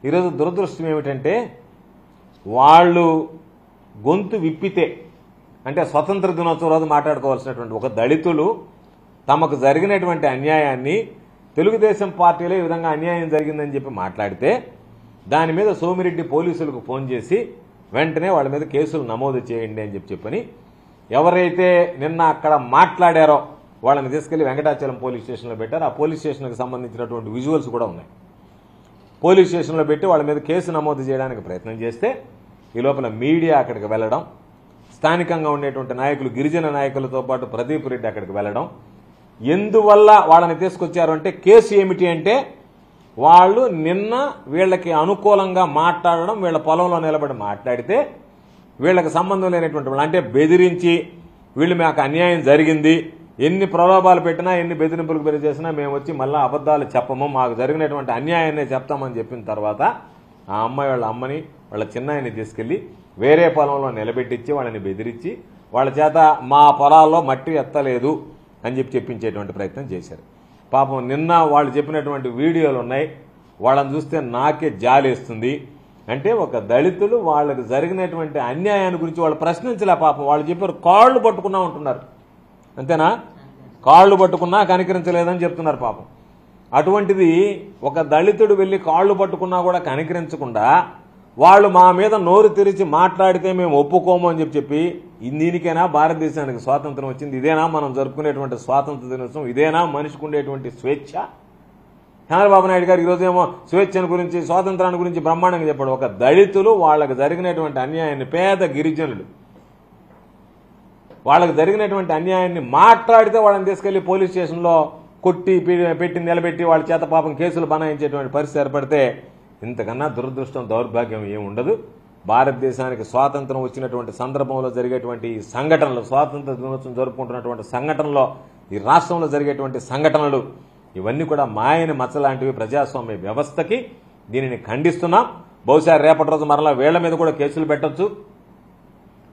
ఈరోజు దురదృష్టం ఏమిటంటే వాళ్ళు గొంతు విప్పితే అంటే స్వతంత్ర దినోత్సవం రోజు మాట్లాడుకోవాల్సినటువంటి ఒక దళితులు తమకు జరిగినటువంటి అన్యాయాన్ని తెలుగుదేశం పార్టీలో ఈ విధంగా అన్యాయం జరిగిందని చెప్పి మాట్లాడితే దాని మీద సోమిరెడ్డి పోలీసులకు ఫోన్ చేసి వెంటనే వాళ్ళ మీద కేసులు నమోదు చేయండి అని చెప్పి చెప్పని ఎవరైతే నిన్న అక్కడ మాట్లాడారో వాళ్ళని తీసుకెళ్లి వెంకటాచలం పోలీస్ స్టేషన్లో పెట్టారు ఆ పోలీస్ స్టేషన్కి సంబంధించినటువంటి విజువల్స్ కూడా ఉన్నాయి పోలీస్ స్టేషన్లో పెట్టి వాళ్ళ మీద కేసు నమోదు చేయడానికి ప్రయత్నం చేస్తే ఈ లోపల మీడియా అక్కడికి వెళ్ళడం స్థానికంగా ఉండేటువంటి నాయకులు గిరిజన నాయకులతో పాటు ప్రదీప్ రెడ్డి అక్కడికి వెళ్ళడం ఎందువల్ల వాళ్ళని తీసుకొచ్చారు అంటే కేసు ఏమిటి అంటే వాళ్ళు నిన్న వీళ్ళకి అనుకూలంగా మాట్లాడడం వీళ్ళ పొలంలో నిలబడి మాట్లాడితే వీళ్ళకి సంబంధం లేనటువంటి వాళ్ళు అంటే బెదిరించి వీళ్ళు మాకు అన్యాయం జరిగింది ఎన్ని ప్రలోభాలు పెట్టినా ఎన్ని బెదిరింపులకు బెదిరి చేసినా మేము వచ్చి మళ్ళీ అబద్ధాలు చెప్పము మాకు జరిగినటువంటి అన్యాయాన్ని చెప్తామని చెప్పిన తర్వాత ఆ అమ్మాయి వాళ్ళ అమ్మని వాళ్ళ చిన్నాయన్ని తీసుకెళ్లి వేరే పొలంలో నిలబెట్టించి వాళ్ళని బెదిరించి వాళ్ళ చేత మా పొలాల్లో మట్టి ఎత్తలేదు అని చెప్పి చెప్పించేటువంటి ప్రయత్నం చేశారు పాపం నిన్న వాళ్ళు చెప్పినటువంటి వీడియోలు ఉన్నాయి వాళ్ళని చూస్తే నాకే జాలేస్తుంది అంటే ఒక దళితులు వాళ్ళకి జరిగినటువంటి అన్యాయాన్ని గురించి వాళ్ళు ప్రశ్నించలే పాపం వాళ్ళు చెప్పారు కాళ్ళు పట్టుకున్నా ఉంటున్నారు అంతేనా కాళ్ళు పట్టుకున్నా కనికరించలేదని చెప్తున్నారు పాపం అటువంటిది ఒక దళితుడు వెళ్ళి కాళ్ళు పట్టుకున్నా కూడా కనికరించకుండా వాళ్ళు మా మీద నోరు తెరిచి మాట్లాడితే మేము ఒప్పుకోము అని చెప్పి చెప్పి దీనికైనా భారతదేశానికి స్వాతంత్రం వచ్చింది ఇదేనా మనం జరుపుకునేటువంటి స్వాతంత్ర దినోత్సవం ఇదేనా మనిషికి ఉండేటువంటి స్వేచ్ఛ చంద్రబాబు నాయుడు గారు ఈరోజేమో స్వేచ్ఛను గురించి స్వాతంత్రాన్ని గురించి బ్రహ్మాండంగా చెప్పాడు ఒక దళితులు వాళ్ళకి జరిగినటువంటి అన్యాయాన్ని పేద గిరిజనులు వాళ్ళకి జరిగినటువంటి అన్యాయాన్ని మాట్లాడితే వాళ్ళని తీసుకెళ్లి పోలీస్ స్టేషన్లో కొట్టి పి- పెట్టి నిలబెట్టి వాళ్ళ చేత పాపం కేసులు బనాయించేటువంటి పరిస్థితి ఏర్పడితే ఇంతకన్నా దురదృష్టం దౌర్భాగ్యం ఏమి ఉండదు భారతదేశానికి స్వాతంత్రం వచ్చినటువంటి సందర్భంలో జరిగేటువంటి ఈ సంఘటనలు స్వాతంత్ర దినోత్సవం జరుపుకుంటున్నటువంటి సంఘటనలో ఈ రాష్ట్రంలో జరిగేటువంటి సంఘటనలు ఇవన్నీ కూడా మాయని మచ్చలాంటివి ప్రజాస్వామ్య వ్యవస్థకి దీనిని ఖండిస్తున్నాం బహుశా రేపటి రోజు మరలా వీళ్ల మీద కూడా కేసులు పెట్టొచ్చు